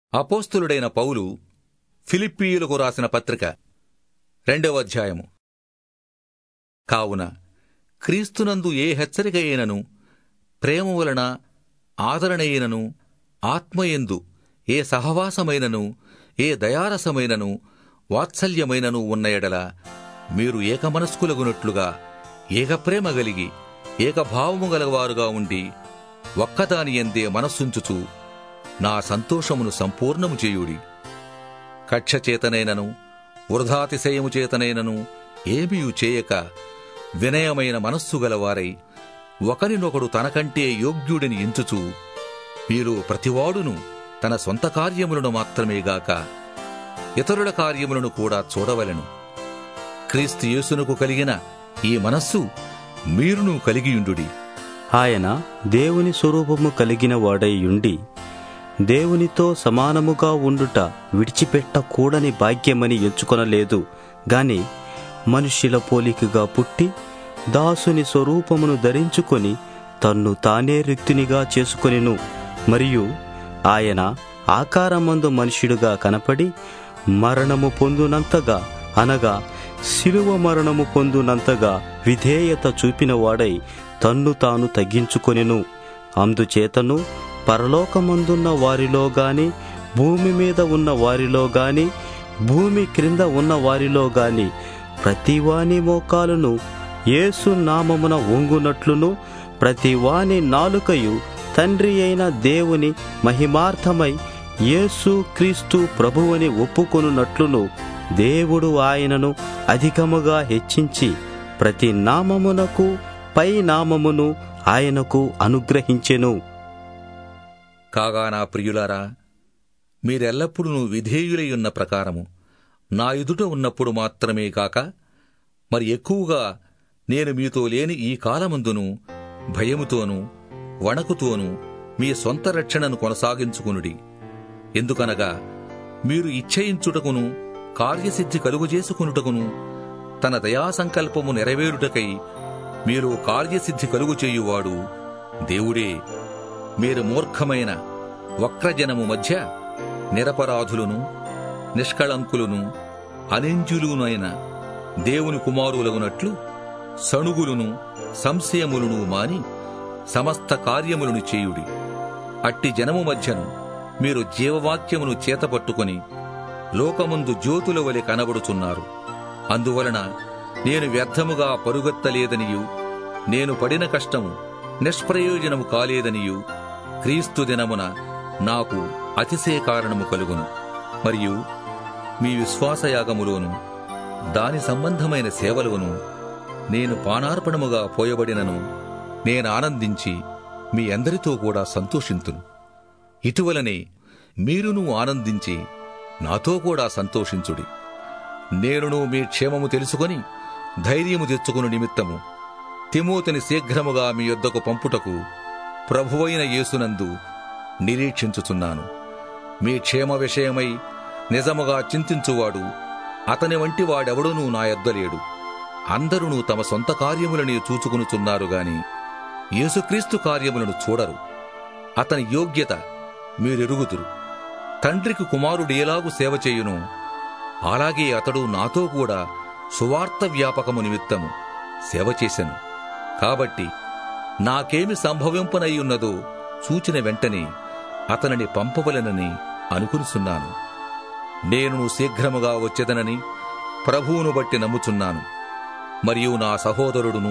అపోస్తులుడైన పౌలు ఫిలిప్పీయులకు రాసిన పత్రిక రెండవ అధ్యాయము కావున క్రీస్తునందు ఏ హెచ్చరిక అయినను ప్రేమ వలన ఆదరణయైనను ఆత్మయందు ఏ సహవాసమైనను ఏ దయారసమైనను వాత్సల్యమైనను ఉన్న ఎడల మీరు ఏకమనస్కులగునట్లుగా ఏకప్రేమ గలిగి ఏకభావము గలవారుగా ఉండి ఒక్కదాని ఎందే మనస్సుంచుచు నా సంతోషమును సంపూర్ణము చేయుడి కక్ష చేతనైనను వృధాతిశయము చేతనైనను ఏమీయు చేయక వినయమైన మనస్సు గలవారై ఒకరినొకడు తనకంటే యోగ్యుడిని ఎంచుచు మీరు ప్రతివాడును తన సొంత కార్యములను మాత్రమే గాక ఇతరుల కార్యములను కూడా చూడవలెను క్రీస్తు యేసునకు కలిగిన ఈ మనస్సు మీరును కలిగియుండుడి ఆయన దేవుని స్వరూపము కలిగిన వాడై ఉండి దేవునితో సమానముగా ఉండుట విడిచిపెట్టకూడని భాగ్యమని ఎంచుకొనలేదు గాని మనుష్యుల పోలికగా పుట్టి దాసుని స్వరూపమును ధరించుకొని తన్ను తానే రిక్తునిగా చేసుకొనెను మరియు ఆయన ఆకారమందు మనుష్యుడుగా కనపడి మరణము పొందునంతగా అనగా శిలువ మరణము పొందునంతగా విధేయత చూపిన వాడై తన్ను తాను తగ్గించుకొనెను అందుచేతను పరలోకమందున్న వారిలో గాని భూమి మీద ఉన్న వారిలో గాని భూమి క్రింద ఉన్న వారిలో గాని ప్రతివాని మోకాలును యేసు నామమున వంగునట్లును ప్రతివాని నాలుకయు తండ్రి అయిన దేవుని మహిమార్థమై యేసు క్రీస్తు ప్రభువని ఒప్పుకొనున్నట్లును దేవుడు ఆయనను అధికముగా హెచ్చించి ప్రతి నామమునకు పై నామమును ఆయనకు అనుగ్రహించెను కాగా నా ప్రియులారా మీరెల్లప్పుడూ విధేయులై ఉన్న ప్రకారము నా ఎదుట ఉన్నప్పుడు మాత్రమే కాక మరి ఎక్కువగా నేను మీతో లేని ఈ కాలమందును భయముతోనూ వణకుతోనూ మీ సొంత రక్షణను కొనసాగించుకునుడి ఎందుకనగా మీరు ఇచ్చయించుటకును కార్యసిద్ధి కలుగుజేసుకునుటకును తన దయాసంకల్పము నెరవేరుటకై మీరు కార్యసిద్ధి కలుగు చేయువాడు దేవుడే మీరు మూర్ఖమైన వక్రజనము మధ్య నిరపరాధులను నిష్కళంకులను అనింజులునైన దేవుని కుమారులగునట్లు సణుగులును సంశయములను మాని సమస్త కార్యములను చేయుడి అట్టి జనము మధ్యను మీరు జీవవాక్యమును చేతపట్టుకొని లోకముందు జ్యోతుల వలె కనబడుచున్నారు అందువలన నేను వ్యర్థముగా పరుగెత్తలేదనియు నేను పడిన కష్టము నిష్ప్రయోజనము కాలేదనియు క్రీస్తు దినమున నాకు అతిశయ కారణము కలుగును మరియు మీ విశ్వాసయాగములోను దాని సంబంధమైన సేవలోను నేను పానార్పణముగా పోయబడినను నేను ఆనందించి మీ అందరితో కూడా సంతోషింతును ఇటువలనే మీరును ఆనందించి నాతో కూడా సంతోషించుడి నేనును మీ క్షేమము తెలుసుకొని ధైర్యము తెచ్చుకుని నిమిత్తము తిమోతిని శీఘ్రముగా మీ యొద్దకు పంపుటకు ప్రభువైన యేసునందు నిరీక్షించుచున్నాను మీ క్షేమ విషయమై నిజముగా చింతించువాడు అతని వంటి వాడెవడనూ నా యొద్ద లేడు అందరూ తమ సొంత కార్యములనే చూచుకునుచున్నారు గాని యేసుక్రీస్తు కార్యములను చూడరు అతని యోగ్యత మీరెరుగుదురు తండ్రికి కుమారుడు ఎలాగు సేవ చేయును అలాగే అతడు నాతో కూడా సువార్త వ్యాపకము నిమిత్తము సేవ చేశను కాబట్టి నాకేమి సంభవింపనయ్యున్నదో చూచిన వెంటనే అతనిని పంపవలెనని అనుకునిస్తున్నాను నేను శీఘ్రముగా వచ్చేదనని ప్రభువును బట్టి నమ్ముచున్నాను మరియు నా సహోదరుడును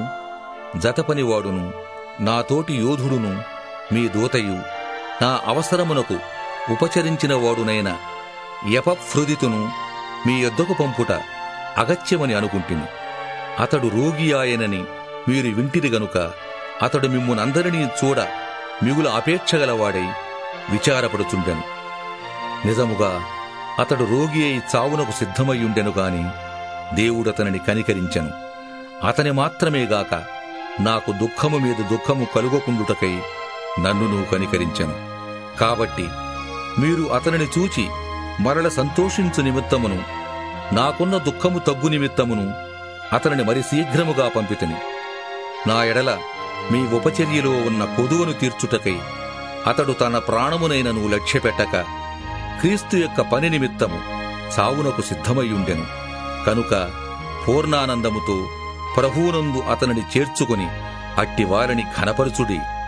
జతపనివాడును నా తోటి యోధుడును మీ దూతయు నా అవసరమునకు ఉపచరించిన వాడునైన యపఫ్రుదితును మీ యొద్దకు పంపుట అగత్యమని అనుకుంటుని అతడు రోగి ఆయనని మీరు వింటిరి గనుక అతడు మిమ్మునందరినీ చూడ మిగుల అపేక్షగలవాడై విచారపడుచుండెను నిజముగా అతడు రోగి అయి చావునకు సిద్ధమయ్యుండెను గాని దేవుడతనిని కనికరించెను అతని మాత్రమే గాక నాకు దుఃఖము మీద దుఃఖము కలుగకుండుటకై నన్నును కనికరించెను కాబట్టి మీరు అతనిని చూచి మరల సంతోషించు నిమిత్తమును నాకున్న దుఃఖము తగ్గు నిమిత్తమును అతనిని మరి శీఘ్రముగా పంపితిని నా ఎడల మీ ఉపచర్యలో ఉన్న కొదువను తీర్చుటకై అతడు తన ప్రాణమునైనను లక్ష్యపెట్టక క్రీస్తు యొక్క పని నిమిత్తము చావునకు సిద్ధమయ్యుండెను కనుక పూర్ణానందముతో ప్రభువునందు అతనిని చేర్చుకుని అట్టివారిని ఘనపరచుడి